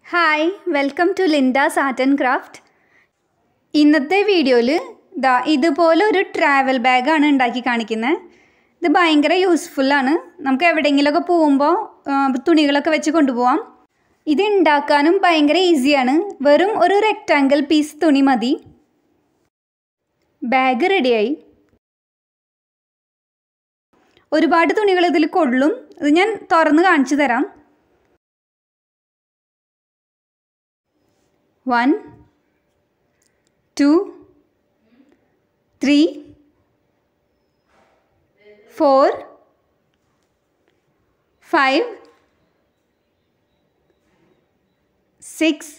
hi welcome to Linda's art and craft ഇന്നത്തെ വീഡിയോയിൽ ദാ ഇതുപോലെ ഒരു ട്രാവൽ ബാഗാണ് ഉണ്ടാക്കി കാണിക്കുന്നത് ഇത് ഭയങ്കര യൂസ്ഫുള്ളാണ് നമുക്ക് എവിടെയെങ്കിലുമൊക്കെ പോകുമ്പോൾ തുണികളൊക്കെ വെച്ച് കൊണ്ടുപോകാം ഇത് ഉണ്ടാക്കാനും ഭയങ്കര ഈസിയാണ് വെറും ഒരു റെക്റ്റാങ്കിൾ പീസ് തുണി മതി ബാഗ് റെഡിയായി ഒരുപാട് തുണികൾ ഇതിൽ കൊള്ളും ഇത് ഞാൻ തുറന്ന് കാണിച്ചു തരാം one two three four five six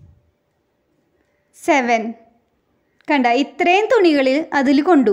seven കണ്ട ഇത്രയും തുണികളിൽ അതിൽ കൊണ്ടു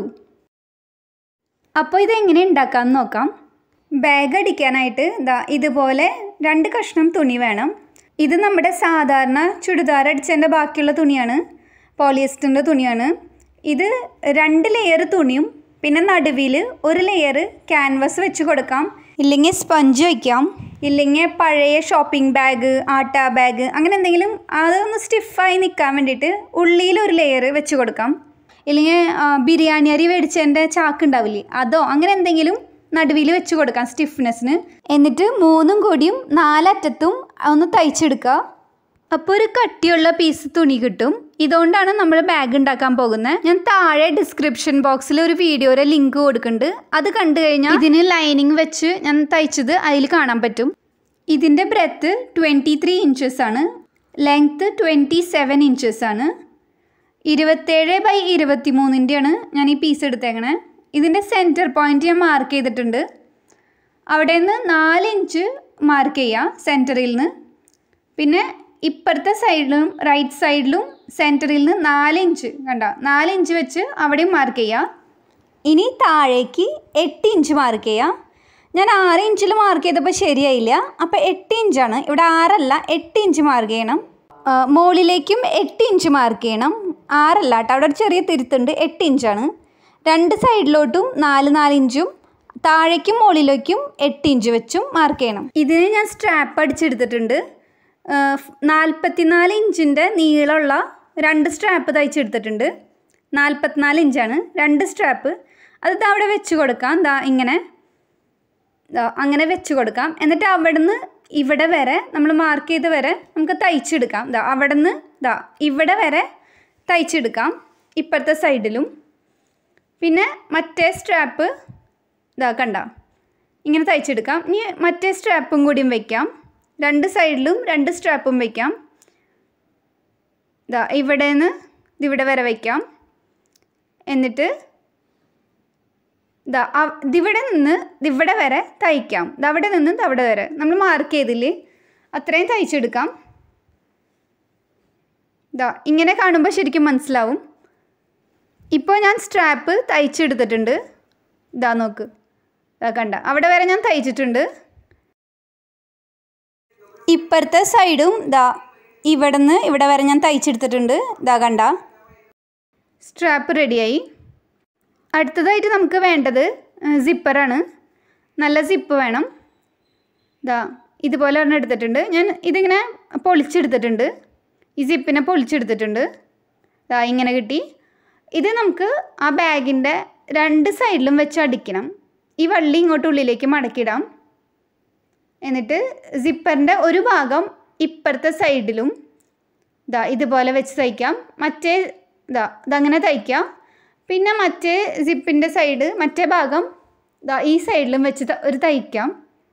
അപ്പോൾ ഇതെങ്ങനെ ഉണ്ടാക്കാമെന്ന് നോക്കാം ബാഗ് അടിക്കാനായിട്ട് ഇതാ ഇതുപോലെ രണ്ട് കഷ്ണം തുണി വേണം ഇത് നമ്മുടെ സാധാരണ ചുരിദാർ അടിച്ചതിൻ്റെ ബാക്കിയുള്ള തുണിയാണ് പോളിയസ്റ്ററിൻ്റെ തുണിയാണ് ഇത് രണ്ട് ലെയർ തുണിയും പിന്നെ നടുവിൽ ഒരു ലെയർ ക്യാൻവസ് വെച്ച് കൊടുക്കാം ഇല്ലെങ്കിൽ സ്പഞ്ച് വയ്ക്കാം ഇല്ലെങ്കിൽ പഴയ ഷോപ്പിംഗ് ബാഗ് ആട്ട ബാഗ് അങ്ങനെ എന്തെങ്കിലും അതൊന്ന് സ്റ്റിഫായി നിൽക്കാൻ വേണ്ടിയിട്ട് ഉള്ളിൽ ഒരു ലെയർ വെച്ച് കൊടുക്കാം ഇല്ലെങ്കിൽ ബിരിയാണി അരി മേടിച്ചതിൻ്റെ ചാക്ക് ഉണ്ടാവില്ലേ അതോ അങ്ങനെ എന്തെങ്കിലും നടുവിൽ വെച്ച് കൊടുക്കാം സ്റ്റിഫ്നെസ്സിന് എന്നിട്ട് മൂന്നും കൂടിയും നാലറ്റത്തും ഒന്ന് തയ്ച്ചെടുക്കുക അപ്പോൾ ഒരു കട്ടിയുള്ള പീസ് തുണി കിട്ടും ഇതുകൊണ്ടാണ് നമ്മൾ ബാഗ് ഉണ്ടാക്കാൻ പോകുന്നത് ഞാൻ താഴെ ഡിസ്ക്രിപ്ഷൻ ബോക്സിൽ ഒരു വീഡിയോയുടെ ലിങ്ക് കൊടുക്കുന്നുണ്ട് അത് കണ്ടു കഴിഞ്ഞാൽ ഇതിന് ലൈനിങ് വെച്ച് ഞാൻ തയ്ച്ചത് അതിൽ കാണാൻ പറ്റും ഇതിൻ്റെ ബ്രെത്ത് ട്വൻറ്റി ത്രീ ഇഞ്ചസ് ആണ് ലെങ്ത്ത് ട്വൻറ്റി സെവൻ ഇഞ്ചസ് ആണ് ഇരുപത്തേഴ് ബൈ ഇരുപത്തി മൂന്നിൻ്റെയാണ് ഞാൻ ഈ പീസ് എടുത്തേക്കണേ ഇതിൻ്റെ സെൻറ്റർ പോയിൻ്റ് ഞാൻ മാർക്ക് ചെയ്തിട്ടുണ്ട് അവിടെ നിന്ന് നാല് ഇഞ്ച് മാർക്ക് ചെയ്യുക സെൻറ്ററിൽ നിന്ന് പിന്നെ ഇപ്പുറത്തെ സൈഡിലും റൈറ്റ് സൈഡിലും സെൻറ്ററിൽ നിന്ന് നാല് ഇഞ്ച് കണ്ട നാല് ഇഞ്ച് വെച്ച് അവിടെയും മാർക്ക് ചെയ്യുക ഇനി താഴേക്ക് എട്ട് ഇഞ്ച് മാർക്ക് ചെയ്യുക ഞാൻ ആറ് ഇഞ്ചിൽ മാർക്ക് ചെയ്തപ്പോൾ ശരിയായില്ല അപ്പോൾ എട്ട് ഇഞ്ചാണ് ഇവിടെ ആറല്ല എട്ട് ഇഞ്ച് മാർക്ക് ചെയ്യണം മുകളിലേക്കും എട്ട് ഇഞ്ച് മാർക്ക് ചെയ്യണം ആറല്ല കേട്ടോ അവിടെ ഒരു ചെറിയ തിരുത്തുണ്ട് എട്ട് ഇഞ്ചാണ് രണ്ട് സൈഡിലോട്ടും നാല് നാല് ഇഞ്ചും താഴേക്കും മുകളിലേക്കും എട്ട് ഇഞ്ച് വെച്ചും മാർക്ക് ചെയ്യണം ഇതിന് ഞാൻ സ്ട്രാപ്പ് അടിച്ചെടുത്തിട്ടുണ്ട് നാൽപ്പത്തിനാല് ഇഞ്ചിൻ്റെ നീളമുള്ള രണ്ട് സ്ട്രാപ്പ് തയ്ച്ചെടുത്തിട്ടുണ്ട് നാൽപ്പത്തിനാല് ഇഞ്ചാണ് രണ്ട് സ്ട്രാപ്പ് അത് ദാ അവിടെ വെച്ച് കൊടുക്കാം ദാ ഇങ്ങനെ അങ്ങനെ വെച്ച് കൊടുക്കാം എന്നിട്ട് അവിടുന്ന് ഇവിടെ വരെ നമ്മൾ മാർക്ക് ചെയ്ത് വരെ നമുക്ക് തയ്ച്ചെടുക്കാം ദാ അവിടെ നിന്ന് ദാ ഇവിടെ വരെ തയ്ച്ചെടുക്കാം ഇപ്പുറത്തെ സൈഡിലും പിന്നെ മറ്റേ സ്ട്രാപ്പ് ഇതാ കണ്ട ഇങ്ങനെ തയ്ച്ചെടുക്കാം ഇനി മറ്റേ സ്ട്രാപ്പും കൂടിയും വയ്ക്കാം രണ്ട് സൈഡിലും രണ്ട് സ്ട്രാപ്പും വയ്ക്കാം ഇതാ ഇവിടെ നിന്ന് ഇതിവിടെ വരെ വയ്ക്കാം എന്നിട്ട് ഇതാ ഇതിവിടെ നിന്ന് ഇതിവിടെ വരെ തയ്ക്കാം ഇതവിടെ നിന്ന് ഇതവിടെ വരെ നമ്മൾ മാർക്ക് ചെയ്തില്ലേ അത്രയും തയ്ച്ചെടുക്കാം ഇതാ ഇങ്ങനെ കാണുമ്പോൾ ശരിക്കും മനസ്സിലാവും ഇപ്പോൾ ഞാൻ സ്ട്രാപ്പ് തയ്ച്ചെടുത്തിട്ടുണ്ട് ഇതാ നോക്ക് ഇതാ കണ്ട അവിടെ വരെ ഞാൻ തയ്ച്ചിട്ടുണ്ട് ഇപ്പുറത്തെ സൈഡും ഇതാ ഇവിടെ നിന്ന് ഇവിടെ വരെ ഞാൻ തയ്ച്ചെടുത്തിട്ടുണ്ട് ഇതാ കണ്ട സ്ട്രാപ്പ് റെഡിയായി അടുത്തതായിട്ട് നമുക്ക് വേണ്ടത് സിപ്പറാണ് നല്ല സിപ്പ് വേണം ഇതാ ഇതുപോലെ ഒരെണ്ണം എടുത്തിട്ടുണ്ട് ഞാൻ ഇതിങ്ങനെ പൊളിച്ചെടുത്തിട്ടുണ്ട് ഈ സിപ്പിനെ പൊളിച്ചെടുത്തിട്ടുണ്ട് ഇതാ ഇങ്ങനെ കിട്ടി ഇത് നമുക്ക് ആ ബാഗിൻ്റെ രണ്ട് സൈഡിലും വെച്ച് അടിക്കണം ഈ വള്ളി ഇങ്ങോട്ട് ഉള്ളിലേക്ക് മടക്കിയിടാം എന്നിട്ട് സിപ്പറിൻ്റെ ഒരു ഭാഗം ഇപ്പുറത്തെ സൈഡിലും ഇതാ ഇതുപോലെ വെച്ച് തയ്ക്കാം മറ്റേ ഇതാ ഇതങ്ങനെ തയ്ക്കാം പിന്നെ മറ്റേ സിപ്പിൻ്റെ സൈഡ് മറ്റേ ഭാഗം ഇതാ ഈ സൈഡിലും വെച്ച് ഒരു തയ്ക്കാം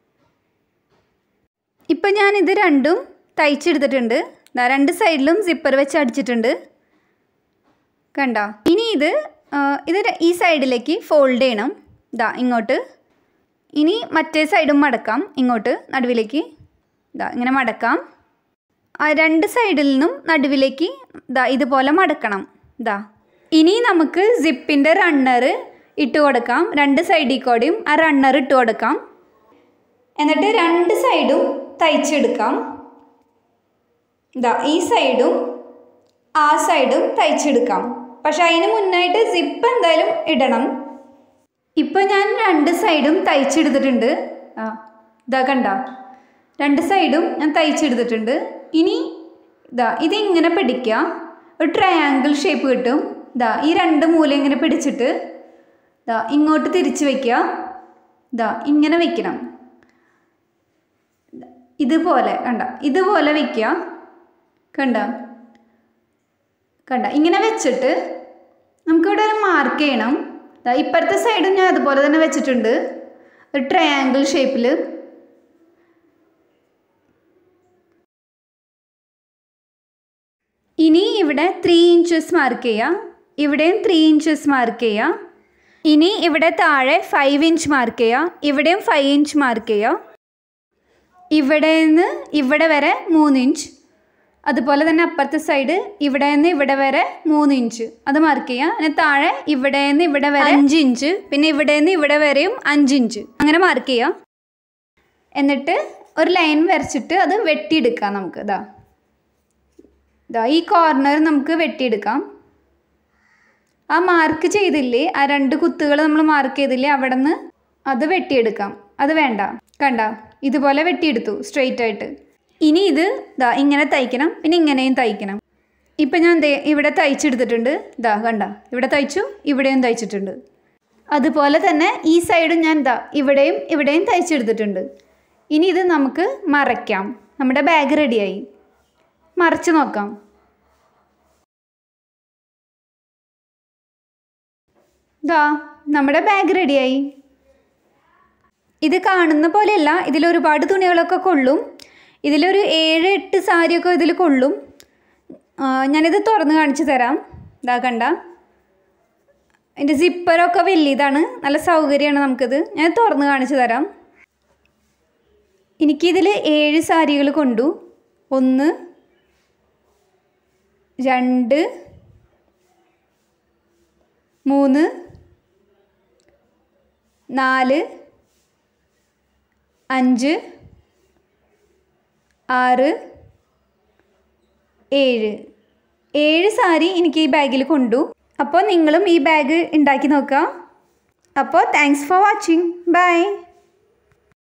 ഇപ്പം ഞാനിത് രണ്ടും തയ്ച്ചെടുത്തിട്ടുണ്ട് ഇതാ രണ്ട് സൈഡിലും സിപ്പർ വെച്ച് അടിച്ചിട്ടുണ്ട് കണ്ട ഇനി ഇത് ഇത് ഈ സൈഡിലേക്ക് ഫോൾഡ് ചെയ്യണം ഇതാ ഇങ്ങോട്ട് ഇനി മറ്റേ സൈഡും മടക്കാം ഇങ്ങോട്ട് നടുവിലേക്ക് ഇതാ ഇങ്ങനെ മടക്കാം ആ രണ്ട് സൈഡിൽ നിന്നും നടുവിലേക്ക് ഇതാ ഇതുപോലെ മടക്കണം ഇതാ ഇനി നമുക്ക് സിപ്പിൻ്റെ റണ്ണർ ഇട്ട് കൊടുക്കാം രണ്ട് സൈഡിൽ കൂടിയും ആ റണ്ണർ ഇട്ട് കൊടുക്കാം എന്നിട്ട് രണ്ട് സൈഡും തയ്ച്ചെടുക്കാം ഇതാ ഈ സൈഡും ആ സൈഡും തയ്ച്ചെടുക്കാം പക്ഷെ അതിന് മുന്നായിട്ട് സിപ്പ് എന്തായാലും ഇടണം ഇപ്പോൾ ഞാൻ രണ്ട് സൈഡും തയ്ച്ചെടുത്തിട്ടുണ്ട് ആ ഇതാ കണ്ട രണ്ട് സൈഡും ഞാൻ തയ്ച്ചെടുത്തിട്ടുണ്ട് ഇനി ഇതാ ഇതിങ്ങനെ പിടിക്കുക ഒരു ട്രയാങ്കിൾ ഷേപ്പ് കിട്ടും ഇതാ ഈ രണ്ട് മൂല ഇങ്ങനെ പിടിച്ചിട്ട് ഇതാ ഇങ്ങോട്ട് തിരിച്ച് വയ്ക്കുക ഇതാ ഇങ്ങനെ വെക്കണം ഇതുപോലെ കണ്ട ഇതുപോലെ വെക്കുക കണ്ട കണ്ട ഇങ്ങനെ വെച്ചിട്ട് നമുക്കിവിടെ ഒരു മാർക്ക് ചെയ്യണം ദാ ഇപ്പുറത്തെ സൈഡും ഞാൻ അതുപോലെ തന്നെ വെച്ചിട്ടുണ്ട് ഒരു ട്രയാങ്കിൾ ഷേപ്പിൽ ഇനി ഇവിടെ ത്രീ ഇഞ്ചസ് മാർക്ക് ചെയ്യാം ഇവിടെയും ത്രീ ഇഞ്ചസ് മാർക്ക് ചെയ്യാം ഇനി ഇവിടെ താഴെ ഫൈവ് ഇഞ്ച് മാർക്ക് ചെയ്യാം ഇവിടെയും ഫൈവ് ഇഞ്ച് മാർക്ക് ചെയ്യാം ഇവിടെ നിന്ന് ഇവിടെ വരെ മൂന്ന് ഇഞ്ച് അതുപോലെ തന്നെ അപ്പുറത്തെ സൈഡ് ഇവിടെ നിന്ന് ഇവിടെ വരെ മൂന്ന് ഇഞ്ച് അത് മാർക്ക് ചെയ്യാം പിന്നെ താഴെ ഇവിടെ നിന്ന് ഇവിടെ വരെ അഞ്ച് ഇഞ്ച് പിന്നെ ഇവിടെ നിന്ന് ഇവിടെ വരെയും അഞ്ച് ഇഞ്ച് അങ്ങനെ മാർക്ക് ചെയ്യാം എന്നിട്ട് ഒരു ലൈൻ വരച്ചിട്ട് അത് വെട്ടിയെടുക്കാം നമുക്ക് ഇതാ ഇതാ ഈ കോർണർ നമുക്ക് വെട്ടിയെടുക്കാം ആ മാർക്ക് ചെയ്തില്ലേ ആ രണ്ട് കുത്തുകൾ നമ്മൾ മാർക്ക് ചെയ്തില്ലേ അവിടെ നിന്ന് അത് വെട്ടിയെടുക്കാം അത് വേണ്ട കണ്ട ഇതുപോലെ വെട്ടിയെടുത്തു സ്ട്രെയിറ്റ് ആയിട്ട് ഇനി ഇത് ദാ ഇങ്ങനെ തയ്ക്കണം പിന്നെ ഇങ്ങനെയും തയ്ക്കണം ഇപ്പം ഞാൻ ദേ ഇവിടെ തയ്ച്ചെടുത്തിട്ടുണ്ട് ദാ കണ്ട ഇവിടെ തയ്ച്ചു ഇവിടെയും തയ്ച്ചിട്ടുണ്ട് അതുപോലെ തന്നെ ഈ സൈഡും ഞാൻ ദാ ഇവിടെയും ഇവിടെയും തയ്ച്ചെടുത്തിട്ടുണ്ട് ഇനി ഇത് നമുക്ക് മറയ്ക്കാം നമ്മുടെ ബാഗ് റെഡിയായി മറച്ച് നോക്കാം ദാ നമ്മുടെ ബാഗ് റെഡിയായി ഇത് കാണുന്ന പോലെയല്ല ഇതിൽ ഒരുപാട് തുണികളൊക്കെ കൊള്ളും ഇതിലൊരു ഏഴ് എട്ട് സാരിയൊക്കെ ഇതിൽ കൊള്ളും ആ, ഞാനിത് തുറന്ന് കാണിച്ചു തരാം ഇതാ കണ്ട ഇതിൻ്റെ സിപ്പറൊക്കെ വലിയതാണ് നല്ല സൗകര്യമാണ് നമുക്കിത് ഞാൻ തുറന്ന് കാണിച്ചു തരാം എനിക്കിതിൽ ഏഴ് സാരികൾ കൊണ്ടു ഒന്ന് രണ്ട് മൂന്ന് നാല് അഞ്ച് ആറ് ഏഴ് ഏഴ് സാരി എനിക്ക് ഈ ബാഗിൽ കൊണ്ടു അപ്പോൾ നിങ്ങളും ഈ ബാഗ് ഉണ്ടാക്കി നോക്കുക അപ്പോൾ താങ്ക്സ് ഫോർ വാച്ചിങ് ബൈ